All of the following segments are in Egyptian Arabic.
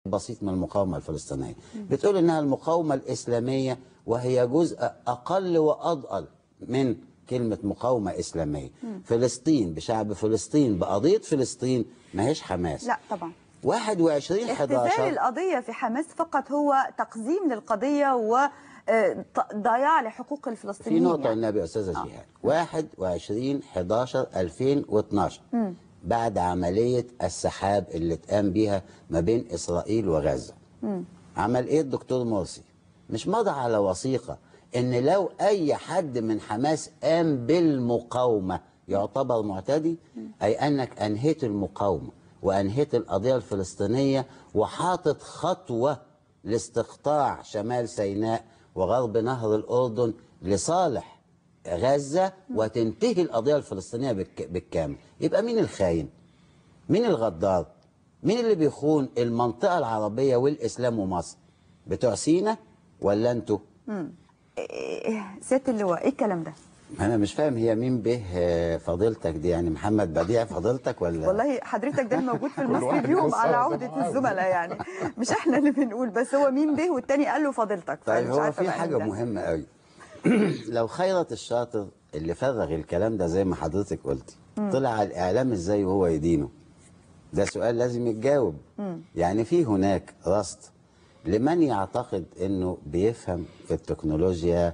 بسيط من المقاومة الفلسطينية بتقول إنها المقاومة الإسلامية وهي جزء أقل وأضئل من كلمة مقاومة إسلامية فلسطين بشعب فلسطين بقضية فلسطين ما هيش حماس لا طبعا 21 اختزال 11 القضية في حماس فقط هو تقزيم للقضية وضياع لحقوق في الفلسطينيين نقطة يعني. النبي أستاذة جيهان 21 11 2012 بعد عملية السحاب اللي اتقام بيها ما بين إسرائيل وغزة عمل إيه الدكتور مرسي مش مضى على وثيقة إن لو أي حد من حماس قام بالمقاومة يعتبر معتدي أي أنك أنهيت المقاومة وأنهيت القضية الفلسطينية وحاطط خطوة لاستقطاع شمال سيناء وغرب نهر الأردن لصالح غزة وتنتهي القضية الفلسطينية بالك- بالكامل يبقى مين الخاين مين الغدار مين اللي بيخون المنطقة العربية والإسلام ومصر بتوع سينا ولا انتوا إيه، سيادة اللواء ايه الكلام ده؟ انا مش فاهم هي مين به آه، فضيلتك دي يعني محمد بديع فضيلتك ولا والله حضرتك ده الموجود في المصري واحد اليوم يفسر على زي ما عودة عاوز. الزملاء يعني مش احنا اللي بنقول بس هو مين به والتاني قال له فضيلتك طيب فمش هو عارفة في بقى حاجة مين ده. مهمة قوي لو خيرت الشاطر اللي فرغ الكلام ده زي ما حضرتك قلتي طلع على الإعلام ازاي وهو يدينه ده سؤال لازم يتجاوب يعني في هناك رصد لمن يعتقد انه بيفهم في التكنولوجيا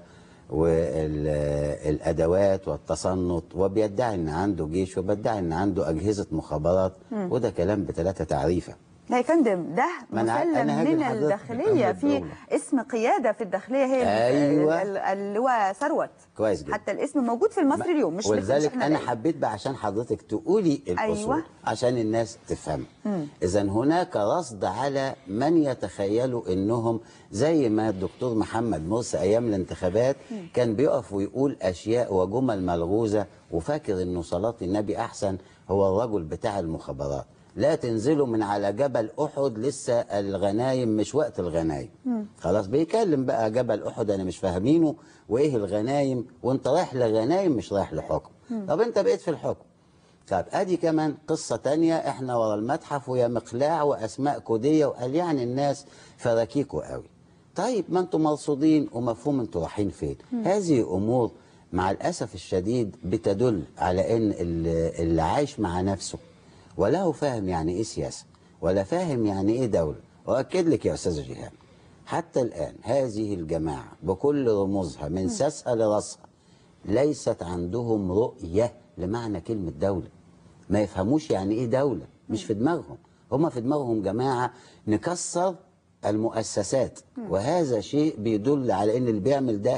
والادوات والتصنت وبيدعي ان عنده جيش وبيدعي ان عنده اجهزه مخابرات وده كلام بثلاثه تعريفه لا يا فندم ده ما أنا- مسلم أنا هاجي من لحضرتك الداخلية أمن في الدولة. اسم قيادة في الداخلية هي ال- أيوة. ال- اللواء ثروت كويس جدا حتى الاسم موجود في المصري اليوم مش مش ولذلك احنا انا لاقيين. حبيت بقى عشان حضرتك تقولي الاصول أيوة. عشان الناس تفهم اذا هناك رصد على من يتخيلوا انهم زي ما الدكتور محمد مرسي ايام الانتخابات كان بيقف ويقول اشياء وجمل ملغوزه وفاكر انه صلاه النبي احسن هو الرجل بتاع المخابرات لا تنزلوا من على جبل احد لسه الغنايم مش وقت الغنايم خلاص بيكلم بقى جبل احد انا مش فاهمينه وايه الغنايم وانت رايح لغنايم مش رايح لحكم طب انت بقيت في الحكم طب ادي كمان قصة تانية احنا ورا المتحف ويا مقلاع واسماء كودية وقال يعني الناس فراكيكوا قوي طيب ما انتم مرصودين ومفهوم انتوا رايحين فين هذه امور مع الاسف الشديد بتدل على ان اللي اللي عايش مع نفسه ولا هو فاهم يعني ايه سياسة ولا فاهم يعني ايه دولة واكد لك يا استاذ جيهان حتى الان هذه الجماعة بكل رموزها من ساسها لراسها ليست عندهم رؤية لمعنى كلمة دولة ما يفهموش يعني ايه دولة مش في دماغهم هم في دماغهم جماعة نكسر المؤسسات وهذا شيء بيدل على ان اللي بيعمل ده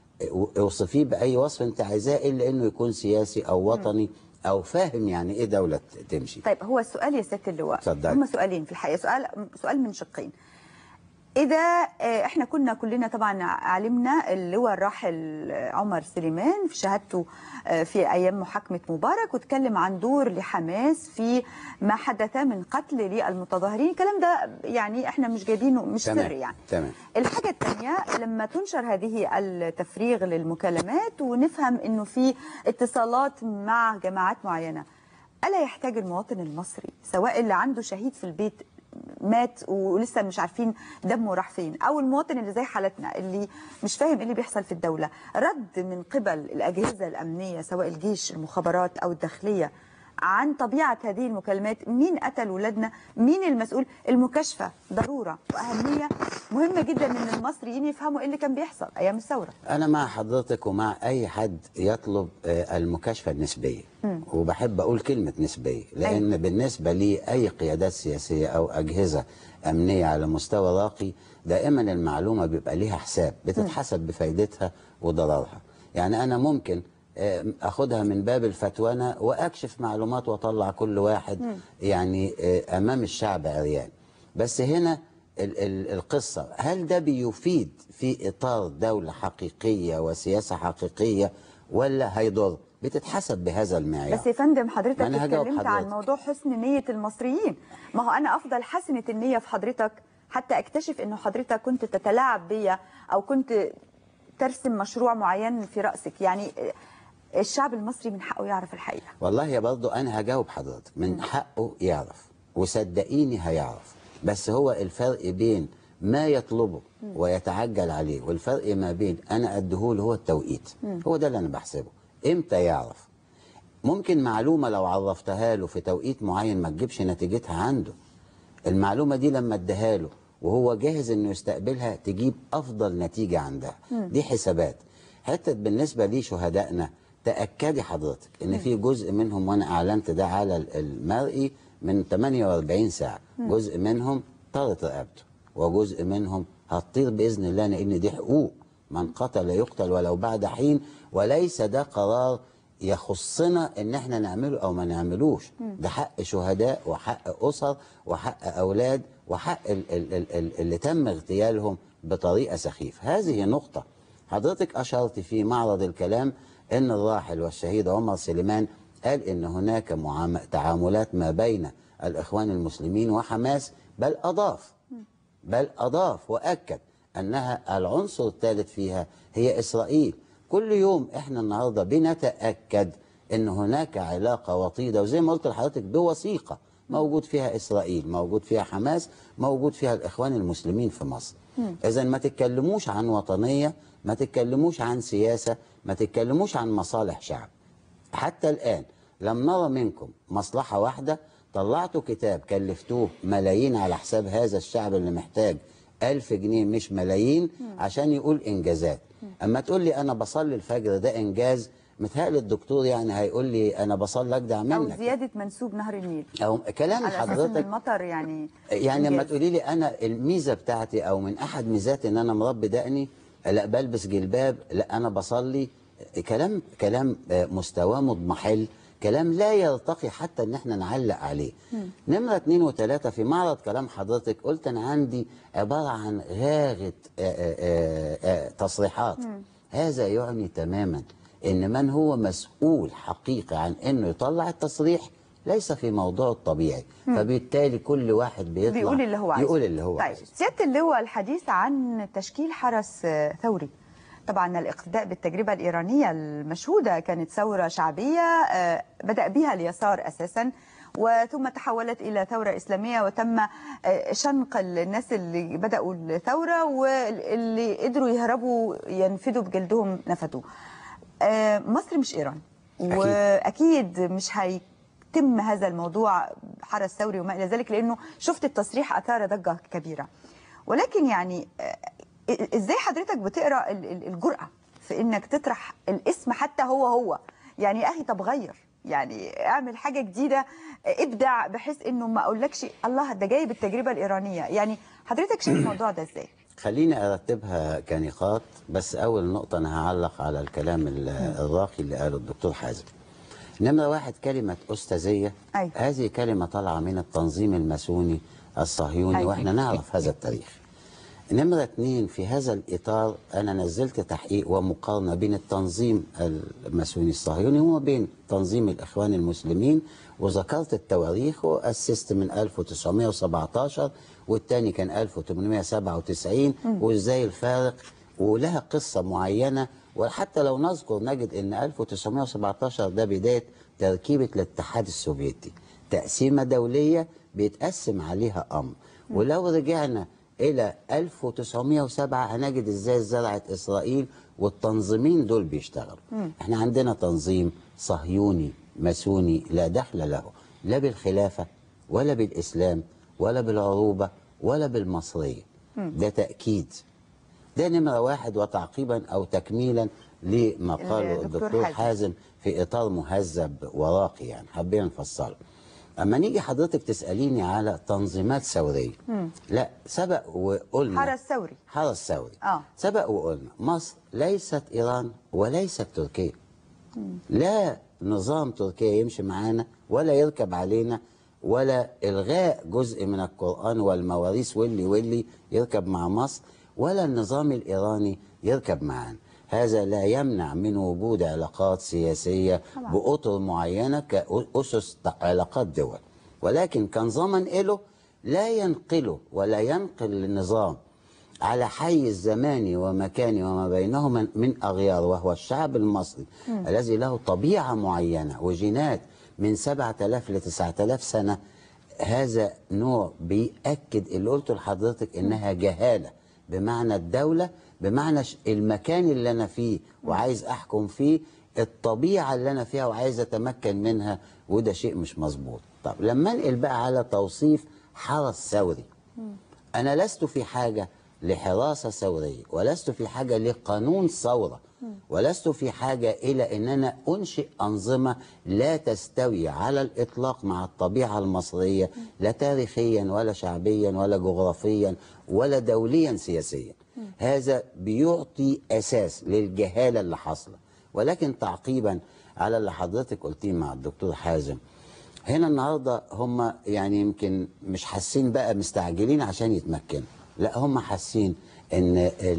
اوصفيه بأي وصف انت عايزاه الا انه يكون سياسي او وطني او فاهم يعني ايه دولة تمشي طيب هو السؤال يا سياده اللواء اتفضلي. هم سؤالين في الحقيقه سؤال سؤال من شقين إذا آه، احنا كنا كلنا طبعا علمنا اللواء الراحل آه، عمر سليمان في شهادته آه، في أيام محاكمة مبارك واتكلم عن دور لحماس في ما حدث من قتل للمتظاهرين الكلام ده يعني احنا مش جايبينه مش تمام، سر يعني تمام. الحاجة الثانية لما تنشر هذه التفريغ للمكالمات ونفهم انه في اتصالات مع جماعات معينة ألا يحتاج المواطن المصري سواء اللي عنده شهيد في البيت مات ولسه مش عارفين دمه راح فين او المواطن اللي زي حالتنا اللي مش فاهم ايه اللي بيحصل في الدوله رد من قبل الاجهزه الامنيه سواء الجيش المخابرات او الداخليه عن طبيعه هذه المكالمات مين قتل ولادنا مين المسؤول المكاشفه ضروره واهميه مهمه جدا ان المصريين يفهموا ايه اللي كان بيحصل ايام الثوره أنا مع حضرتك ومع أي حد يطلب آه، المكاشفة النسبية وبحب أقول كلمة نسبية لأن أيوة. بالنسبة لي أي قيادات سياسية أو أجهزة أمنية على مستوى راقي دائما المعلومة بيبقى ليها حساب بتتحسب بفايدتها وضررها يعني أنا ممكن آه، أخدها من باب الفتوانة وأكشف معلومات وأطلع كل واحد يعني آه، أمام الشعب عريان بس هنا ال- ال- القصة هل ده بيفيد في إطار دولة حقيقية وسياسة حقيقية ولا هيضر بتتحسب بهذا المعيار بس يا فندم حضرتك ما أنا هجاوب اتكلمت عن حضرتك. موضوع حسن نية المصريين ما هو أنا أفضل حسنة النية في حضرتك حتى أكتشف إنه حضرتك كنت تتلاعب بيا أو كنت ترسم مشروع معين في رأسك يعني الشعب المصري من حقه يعرف الحقيقة والله يا برضو أنا هجاوب حضرتك من حقه يعرف وصدقيني هيعرف بس هو الفرق بين ما يطلبه ويتعجل عليه والفرق ما بين انا اديهوله هو التوقيت هو ده اللي انا بحسبه امتى يعرف ممكن معلومه لو عرفتها له في توقيت معين ما تجيبش نتيجتها عنده المعلومه دي لما اديها له وهو جاهز انه يستقبلها تجيب افضل نتيجه عندها دي حسابات حته بالنسبه لي شهدائنا تاكدي حضرتك ان في جزء منهم وانا اعلنت ده على ال- المرئي من 48 ساعه جزء منهم طارت رقبته وجزء منهم هتطير باذن الله لان دي حقوق من قتل يقتل ولو بعد حين وليس ده قرار يخصنا ان احنا نعمله او ما نعملوش ده حق شهداء وحق اسر وحق اولاد وحق ال ال ال ال اللي تم اغتيالهم بطريقه سخيفه هذه نقطه حضرتك اشرت في معرض الكلام ان الراحل والشهيد عمر سليمان قال ان هناك معام- تعاملات ما بين الاخوان المسلمين وحماس بل اضاف بل أضاف وأكد أنها العنصر الثالث فيها هي إسرائيل كل يوم إحنا النهاردة بنتأكد أن هناك علاقة وطيدة وزي ما قلت لحضرتك بوثيقة موجود فيها إسرائيل موجود فيها حماس موجود فيها الإخوان المسلمين في مصر إذا ما تتكلموش عن وطنية ما تتكلموش عن سياسة ما تتكلموش عن مصالح شعب حتى الآن لم نرى منكم مصلحة واحدة طلعتوا كتاب كلفتوه ملايين على حساب هذا الشعب اللي محتاج ألف جنيه مش ملايين عشان يقول إنجازات أما تقول لي أنا بصلي الفجر ده إنجاز متهيألي الدكتور يعني هيقول لي أنا بصلي أجدع او منك زياده منسوب نهر النيل أو كلام على اساس ان حضرتك المطر يعني يعني لما إنجاز. تقولي لي انا الميزه بتاعتي او من احد ميزاتي ان انا مربي دقني لا بلبس جلباب لا انا بصلي كلام كلام آه، مستواه مضمحل كلام لا يرتقي حتى ان احنا نعلق عليه نمره اتنين وتلاته في معرض كلام حضرتك قلت انا عندي عباره عن غاغه آه، آه، آه، آه، تصريحات هذا يعني تماما ان من هو مسؤول حقيقي عن انه يطلع التصريح ليس في موضوع الطبيعي فبالتالي كل واحد بيطلع بيقول اللي هو عايزه يقول اللي هو طيب عايزه سياده اللواء الحديث عن تشكيل حرس آه، ثوري طبعا الاقتداء بالتجربه الايرانيه المشهوده كانت ثوره شعبيه آه، بدا بها اليسار اساسا وثم تحولت الى ثوره اسلاميه وتم آه، شنق الناس اللي بداوا الثوره واللي قدروا يهربوا ينفدوا بجلدهم نفدوا آه، مصر مش ايران أكيد. واكيد مش هيتم هذا الموضوع حرس ثوري وما الى ذلك لانه شفت التصريح اثار ضجه كبيره ولكن يعني آه، ازاي حضرتك بتقرا ال- ال- الجرأه في انك تطرح الاسم حتى هو هو يعني يا اخي طب غير يعني اعمل حاجه جديده آه، ابدع بحيث انه ما اقولكش الله ده جايب التجربه الايرانيه يعني حضرتك شايف الموضوع ده ازاي خليني ارتبها كنقاط بس اول نقطه انا هعلق على الكلام ال- الراقي اللي قاله الدكتور حازم نمره واحد كلمه استاذيه أيوة. هذه كلمه طالعه من التنظيم الماسوني الصهيوني أيوة. واحنا نعرف هذا التاريخ نمرة اتنين في هذا الإطار أنا نزلت تحقيق ومقارنة بين التنظيم الماسوني الصهيوني وما بين تنظيم الإخوان المسلمين وذكرت التواريخ وأسست من 1917 والتاني كان 1897 وإزاي الفارق ولها قصة معينة وحتى لو نذكر نجد أن 1917 ده بداية تركيبة الاتحاد السوفيتي تقسيمة دولية بيتقسم عليها أمر ولو رجعنا إلى 1907 هنجد إزاي زرعت إسرائيل والتنظيمين دول بيشتغلوا احنا عندنا تنظيم صهيوني ماسوني لا دخل له لا بالخلافة ولا بالإسلام ولا بالعروبة ولا بالمصرية ده تأكيد ده نمرة واحد وتعقيبا أو تكميلا لما قاله الدكتور الدكتور حازم. حازم في إطار مهذب وراقي يعني حابين نفصله أما نيجي حضرتك تسأليني على تنظيمات ثورية لا سبق وقلنا حرس ثوري حرس ثوري آه. سبق وقلنا مصر ليست إيران وليست تركيا لا نظام تركيا يمشي معانا ولا يركب علينا ولا إلغاء جزء من القرآن والمواريث واللي واللي يركب مع مصر ولا النظام الإيراني يركب معانا هذا لا يمنع من وجود علاقات سياسية طبعا. بأطر معينة كأسس علاقات دول ولكن كنظاما له لا ينقله ولا ينقل النظام على حيز زماني ومكاني وما بينهما من أغيار وهو الشعب المصري الذي له طبيعة معينة وجينات من 7000 ل 9000 سنة هذا نوع بيأكد اللي قلته لحضرتك انها جهالة بمعنى الدولة بمعنى ش- المكان اللي انا فيه وعايز احكم فيه الطبيعة اللي انا فيها وعايز اتمكن منها وده شيء مش مظبوط طب لما انقل بقى على توصيف حرس ثوري أنا لست في حاجة لحراسة ثورية ولست في حاجة لقانون ثورة ولست في حاجة إلى أن أنا أنشئ أنظمة لا تستوي على الإطلاق مع الطبيعة المصرية لا تاريخيا ولا شعبيا ولا جغرافيا ولا دوليا سياسيا هذا بيعطي أساس للجهالة اللي حاصلة ولكن تعقيبا على اللي حضرتك قلتيه مع الدكتور حازم هنا النهارده هم يعني يمكن مش حاسين بقى مستعجلين عشان يتمكنوا لا هم حاسين ان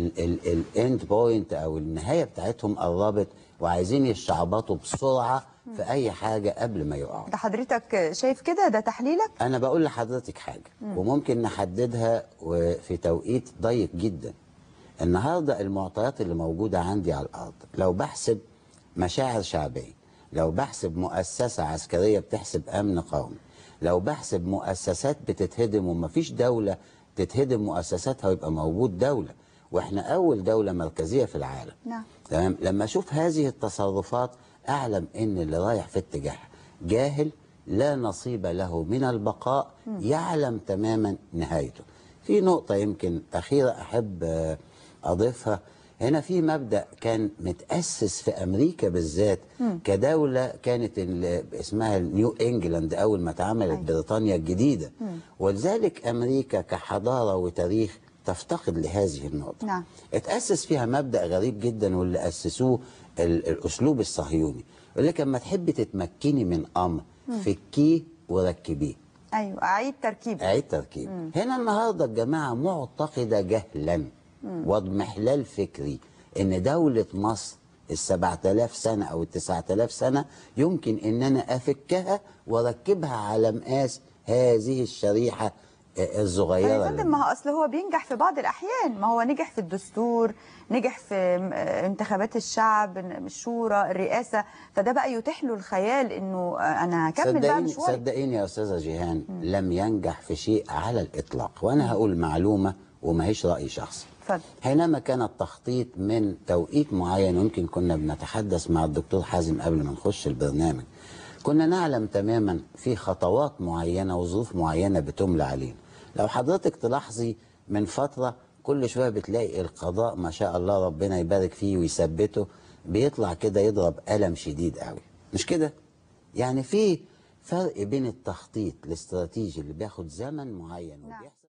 الاند بوينت او النهايه بتاعتهم قربت وعايزين يشعبطوا بسرعه في اي حاجه قبل ما يقعوا ده حضرتك شايف كده ده تحليلك انا بقول لحضرتك حاجه وممكن نحددها و- في توقيت ضيق جدا النهارده المعطيات اللي موجوده عندي على الارض لو بحسب مشاعر شعبيه لو بحسب مؤسسه عسكريه بتحسب امن قومي لو بحسب مؤسسات بتتهدم ومفيش دوله تتهدم مؤسساتها ويبقى موجود دوله واحنا اول دوله مركزيه في العالم نعم. تمام لما اشوف هذه التصرفات اعلم ان اللي رايح في اتجاه جاهل لا نصيب له من البقاء يعلم تماما نهايته في نقطة يمكن أخيرة أحب آه، أضيفها هنا في مبدأ كان متأسس في أمريكا بالذات كدولة كانت ال- اسمها نيو إنجلاند أول ما اتعملت أيوة. بريطانيا الجديدة ولذلك أمريكا كحضارة وتاريخ تفتقد لهذه النقطة نعم. اتأسس فيها مبدأ غريب جدا واللي أسسوه ال- الأسلوب الصهيوني يقول لك لما تحبي تتمكني من أمر فكيه وركبيه ايوه اعيد تركيب أعيد تركيب هنا النهاردة الجماعة معتقدة جهلا واضمحلال فكري إن دولة مصر السبعة آلاف سنة أو التسعة آلاف سنة يمكن إن أنا أفكها وأركبها على مقاس هذه الشريحة آه، الصغيرة يا اللي فندم ما هو اصل هو بينجح في بعض الاحيان ما هو نجح في الدستور نجح في آه، انتخابات الشعب الشورى الرئاسه فده بقى يتيح له الخيال انه آه، انا هكمل بقى صدقيني مشواري صدقيني يا استاذه جيهان لم ينجح في شيء على الاطلاق وانا هقول معلومه وما هيش راي شخصي اتفضل حينما كان التخطيط من توقيت معين ويمكن كنا بنتحدث مع الدكتور حازم قبل ما نخش البرنامج كنا نعلم تماما في خطوات معينه وظروف معينه بتملى علينا لو حضرتك تلاحظي من فتره كل شويه بتلاقي القضاء ما شاء الله ربنا يبارك فيه ويثبته بيطلع كده يضرب ألم شديد قوي مش كده يعني في فرق بين التخطيط الاستراتيجي اللي بياخد زمن معين نعم. وبيحصل